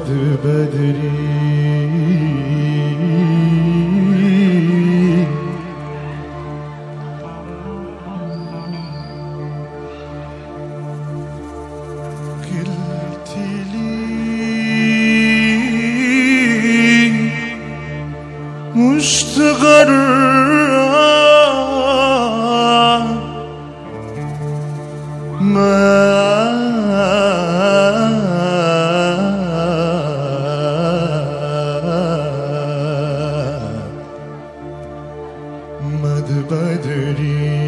مد بدري قلت لي مش تغرب ما مد بدري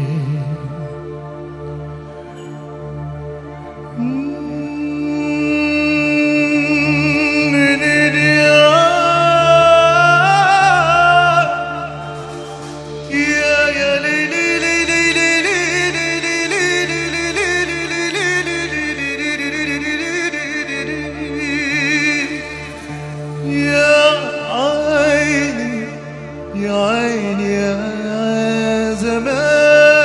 يا عيني يا عيني يا زمان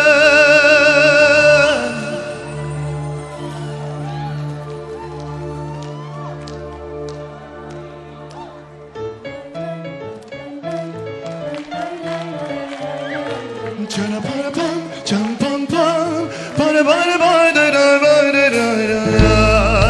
Chana para pam, cham pam pam, para para para da da da da da da da.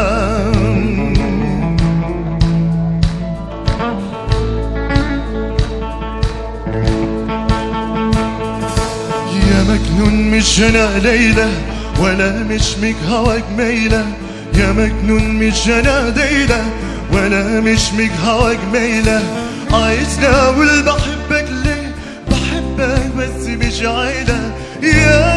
يا مجنون مش انا ليلى ولا مش ميك هواك ميلة يا مجنون مش انا ليلى ولا مش ميك هواك ميلة عايز اقول بحبك ليه بحبك بس مش عايلة يا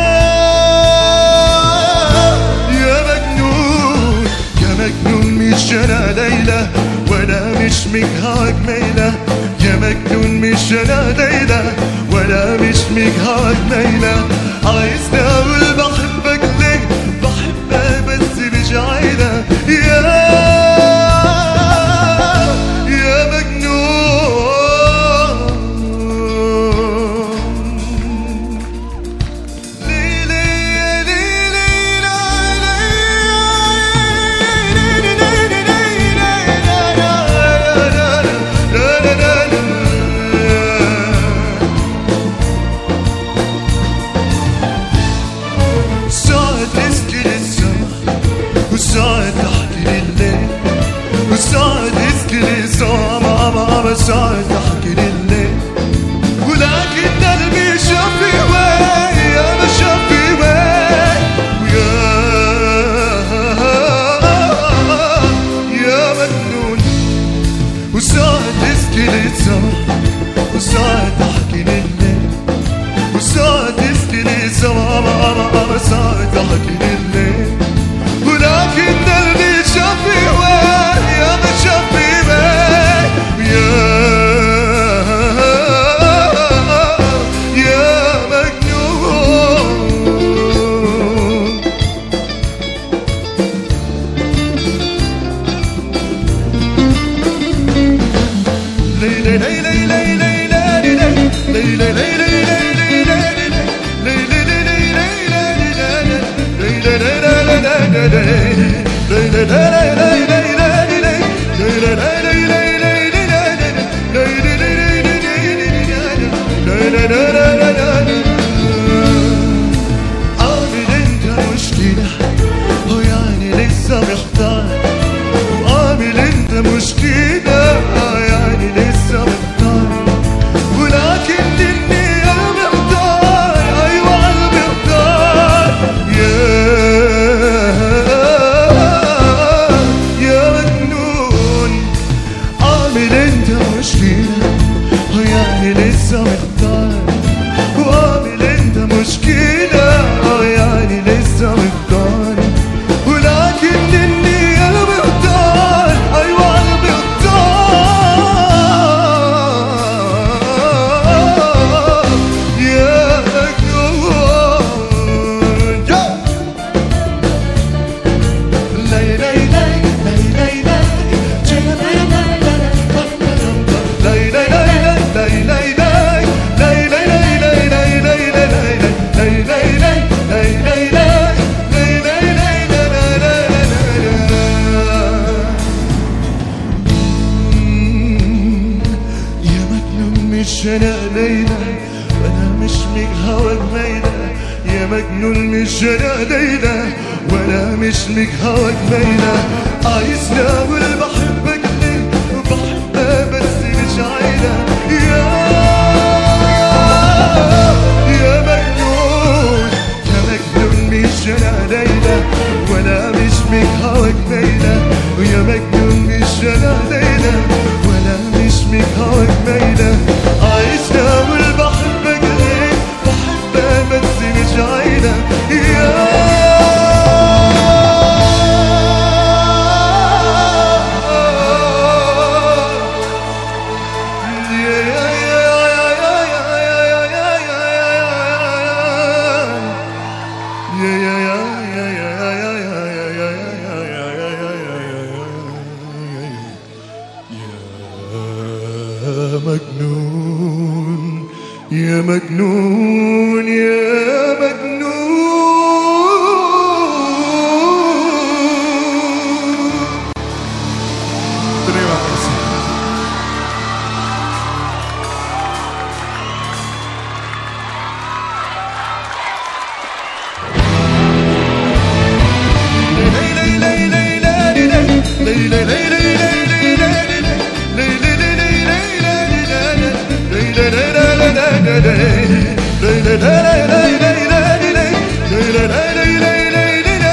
يا مجنون يا مجنون مش انا ليلى ولا مش ميك هواك ميلة يا مجنون مش انا ليلى ولا مش ميك هواك ميلة عايز اقول بحبك ليه بحبك بس مش عايلة يا يا مجنون ليلي ليلي ساعة تسكن السما وساعة تحكي لليل وساعة تسكن السما ماما ساعة تحكي لليل ولكن قلبي شافي وين يا ما شافي وين يا يا مجنون وساعة تسكن السما وساعة تحكي لليل وساعة تسكن السما ماما ساعة تحكي لليل ولكن قلبي شافي وين يا ما شافي وين يا يا مجنون ليلى ليلى ليلى ليلى ليلى ليلى عامل انت مشكلة ويعني لسه محتار وعامل انت مشكلة يعني لسه محتار ولكن اني انا محتار ايوه انا محتار يا يا مش انا ليلى وانا مش من هواك ميلة يا مجنون مش انا ليلى وانا مش من هواك ميلة عايز اقول بحبك ليه بحبها بس مش عايلة يا يا مجنون يا مجنون مش انا ليلى وانا مش من هواك ميلة ويا مجنون مش انا ليلى وانا مش من هواك ميلة عايز اقول بحبك ليه بحبها بس مش عايلة يا مجنون يا مجنون يا مجنون Terima kasih. la la la la